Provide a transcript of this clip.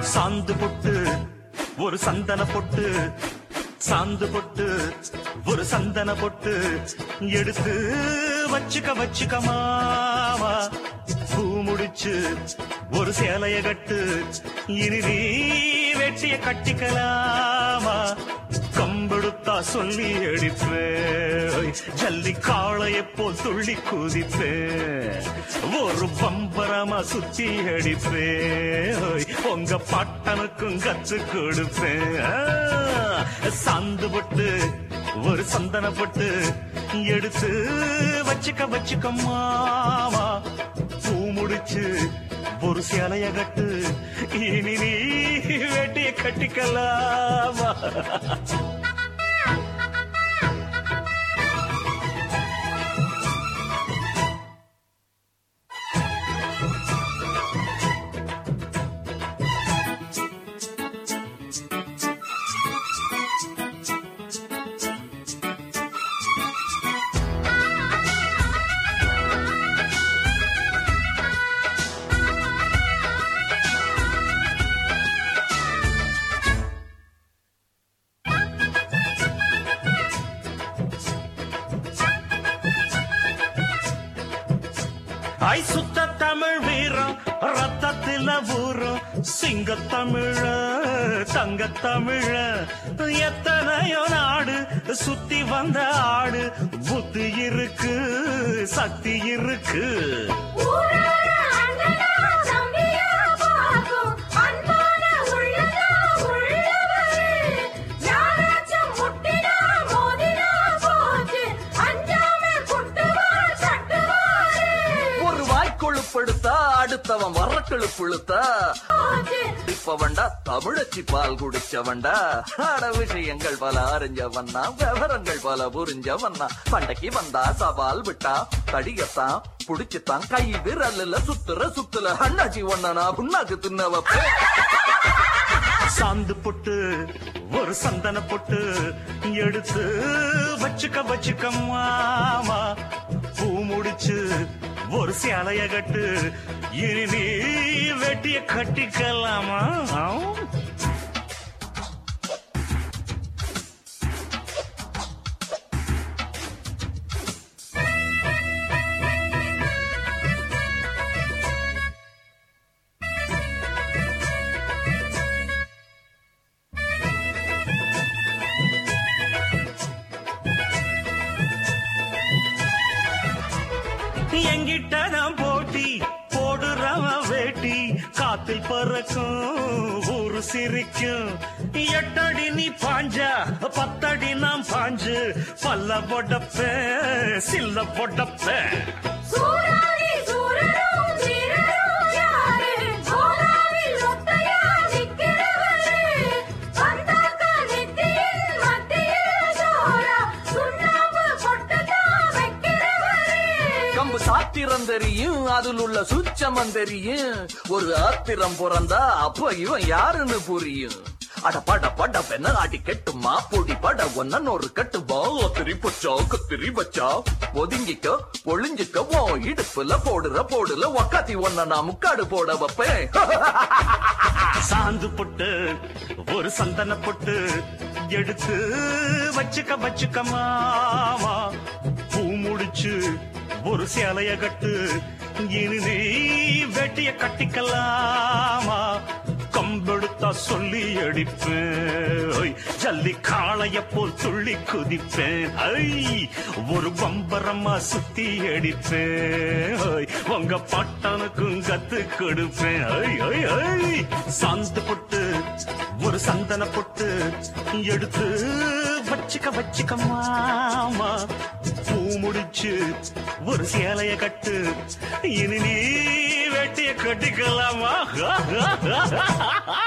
சாந்து பொட்டு ஒரு சந்தன பொட்டு சாந்து பொட்டு ஒரு சந்தன பொட்டு எடுத்து வச்சுக்க வச்சுக்க மாமா பூ முடிச்சு ஒரு சேலைய கட்டு இனி நீ வெட்டிய கட்டிக்கலாமா கம்பெடுத்தா சொல்லி அடிப்பேன் ஜல்லி காளைய போல் துள்ளி குதிப்பேன் ஒரு பம்பரமா சுத்தி அடிப்பேன் உங்க பாட்டனுக்கும் கத்து கொடுப்பேன் ஆ, சாந்து பட்டு ஒரு சந்தன பட்டு எடுத்து வச்சுக்க வச்சுக்க மாமா பூ முடிச்சு ஒரு சேலைய கட்டு இனி நீ வேட்டிய கட்டிக்கலாமா ஐ சுத்த தமிழ் வீரம் ரத்தத்தில ஊரும் சிங்க தமிழ தங்க தமிழ எத்தனையோ நாடு சுத்தி வந்த ஆடு புத்தி இருக்கு சக்தி இருக்கு ஊரார அண்ணனா தம்பியா பாக்கும் அன்பான உள்ளதா உள்ளவரே யாராச்சும் முட்டினா மோதினா போச்சு அஞ்சாம குட்டுவார் சட்டுவாரே ஒரு வாய்க்கொழுப்படுத்தா அடுத்தவன் வரக்கழு புழுத்தா போச்சு இப்பவண்டா தமிழச்சி பால் குடிச்சவன்டா அட விஷயங்கள் பல அறிஞ்சவன்னா விவரங்கள் பல புரிஞ்சவன்னா பண்டைக்கு வந்தா சவால் விட்டா தடியத்தான் புடிச்சுத்தான் கை விரல்ல சுத்துற சுத்துல அண்ணாச்சி ஒன்னா புண்ணாக்கு தின்ன வைப்பேன் சாந்து பொட்டு ஒரு சந்தன பொட்டு எடுத்து வச்சுக்க வச்சுக்க மாமா பூ முடிச்சு ஒரு சேலைய கட்டு இனி நீ வெட்டிய கட்டிக்கலாமா எங்கிட்ட நான் போட்டி போடுறவன் வேட்டி காத்தில் பறக்கும் ஊரு சிரிக்கும் எட்டடி நீ பாஞ்சா பத்தடி நாம் பாஞ்சு பல்ல பொடப்பேன் சில்ல பொடப்பேன் சூராரி சூரரும் வீரரும் யாரு கோதாவில் ஒத்தையா நிக்கிறவரே வந்தாக்கா நெத்தியின் மத்தியில் ஜோரா சுண்ணாம்பு பொட்டுதான் வைக்கிறவரே கம்பு சாத்திரம் தெரியும் அதில் உள்ள சுச்சமம் தெரியும் ஒரு ஆத்திரம் பிறந்தா அப்ப இவன் யாருன்னு புரியும் அட பட பட பெண்ண அடி கெட்டுமா பொடி பட ஒன்ன ஒரு கட்டுமா ஒத்திரி பச்சா கத்திரி பச்சா ஒதுங்கிக்க ஒளிஞ்சிக்க ஓ இடுப்புல போடுற போடுல ஒக்காத்தி ஒன்ன நான் முக்காடு போட வைப்பேன் சாந்து பொட்டு ஒரு சந்தன பொட்டு எடுத்து வச்சுக்க வச்சுக்க மாமா பூ முடிச்சு ஒரு சேலைய கட்டு இனி நீ வெட்டிய கட்டிக்கலாமா கம்பெடுத்தா சொல்லி அடிப்பேன் ஐ, ஜல்லி காளைய போல் துள்ளி குதிப்பேன் ஐ ஒரு பம்பரமா சுத்தி அடிப்பேன் ஐ, உங்க பாட்டனுக்கும் கத்து கொடுப்பேன் ஐ, ஐ, ஐ. சாந்து பொட்டு ஒரு சந்தன பொட்டு எடுத்து வச்சுக்க வச்சுக்க மாமா பூ முடிச்சு ஒரு சேலைய கட்டு இனி நீ வெட்டிய கட்டிக்கலாமா